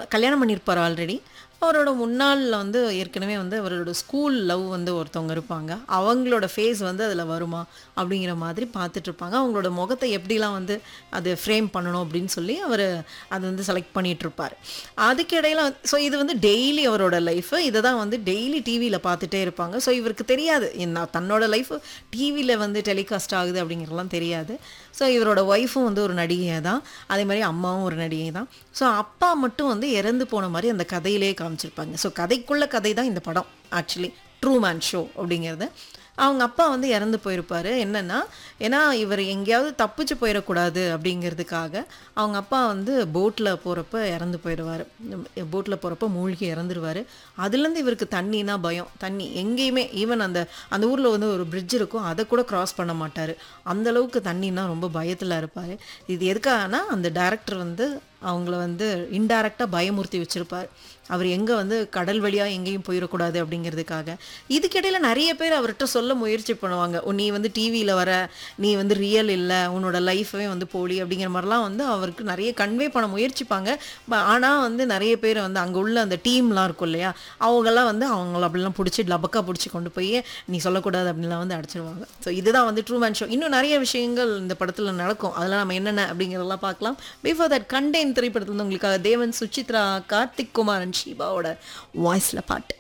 கல்யாணம் பண்ணியிருப்பார் ஆல்ரெடி அவரோட முன்னாளில் வந்து ஏற்கனவே வந்து அவரோட ஸ்கூல் லவ் வந்து ஒருத்தவங்க இருப்பாங்க அவங்களோட ஃபேஸ் வந்து அதில் வருமா அப்படிங்கிற மாதிரி பார்த்துட்டு இருப்பாங்க அவங்களோட முகத்தை எப்படிலாம் வந்து அது ஃப்ரேம் பண்ணணும் அப்படின்னு சொல்லி அவர் அது வந்து செலக்ட் பண்ணிட்டு இருப்பார் அதுக்கு இடையில ஸோ இது வந்து டெய்லி அவரோட லைஃப் இதை தான் வந்து டெய்லி டிவியில் பார்த்துட்டே இருப்பாங்க ஸோ இவருக்கு தெரியாது என்ன தன்னோட லைஃப் டிவியில் வந்து டெலிகாஸ்ட் ஆகுது அப்படிங்கிறதெல்லாம் தெரியாது ஸோ இவரோட ஒய்ஃபும் வந்து ஒரு நடிகை தான் அதே மாதிரி அம்மாவும் ஒரு நடிகை தான் ஸோ அப்பா மட்டும் வந்து இறந்து போன மாதிரி அந்த கதையிலே காமிச்சிருப்பாங்க ஸோ கதைக்குள்ள கதை தான் இந்த படம் ஆக்சுவலி ட்ரூ மேன் ஷோ அப்படிங்கிறது அவங்க அப்பா வந்து இறந்து போயிருப்பாரு என்னன்னா ஏன்னா இவர் எங்கேயாவது தப்பிச்சு போயிடக்கூடாது அப்படிங்கிறதுக்காக அவங்க அப்பா வந்து போட்டில் போகிறப்ப இறந்து போயிடுவார் போட்டில் போகிறப்ப மூழ்கி இறந்துருவார் அதுலேருந்து இவருக்கு தண்ணினா பயம் தண்ணி எங்கேயுமே ஈவன் அந்த அந்த ஊரில் வந்து ஒரு பிரிட்ஜ் இருக்கும் அதை கூட கிராஸ் பண்ண மாட்டார் அந்த அளவுக்கு தண்ணினா ரொம்ப பயத்தில் இருப்பார் இது எதுக்காகனா அந்த டைரக்டர் வந்து அவங்கள வந்து இன்டைரக்டாக பயமுறுத்தி வச்சுருப்பார் அவர் எங்கே வந்து கடல் வழியாக எங்கேயும் போயிடக்கூடாது அப்படிங்கிறதுக்காக இதுக்கிடையில நிறைய பேர் அவர்கிட்ட சொல்ல முயற்சி பண்ணுவாங்க "ஓ, நீ வந்து டிவியில் வர நீ வந்து ரியல் இல்லை உன்னோட லைஃபே வந்து போலி அப்படிங்கிற மாதிரிலாம் வந்து அவருக்கு நிறைய கன்வே பண்ண முயற்சிப்பாங்க ஆனால் வந்து நிறைய பேர் வந்து அங்கே உள்ள அந்த டீம்லாம் இருக்கும் இல்லையா அவங்கெல்லாம் வந்து அவங்கள அப்படிலாம் பிடிச்சி லபக்கா பிடிச்சி கொண்டு போய் நீ சொல்லக்கூடாது அப்படின்லாம் வந்து அடிச்சிருவாங்க ஸோ இதுதான் வந்து ட்ரூ மேன் ஷோ இன்னும் நிறைய விஷயங்கள் இந்த படத்தில் நடக்கும் அதெல்லாம் நம்ம என்னென்ன அப்படிங்கிறதெல்லாம் பார்க்கலாம் பிஃபோர் தட் கண்டெயின் திரைப்படத்தில் வந்து உங்களுக்காக தேவன் சுசித்ரா கார்த்திக் குமாரன் ஷீபாவோட வாய்ஸில் பாட்டு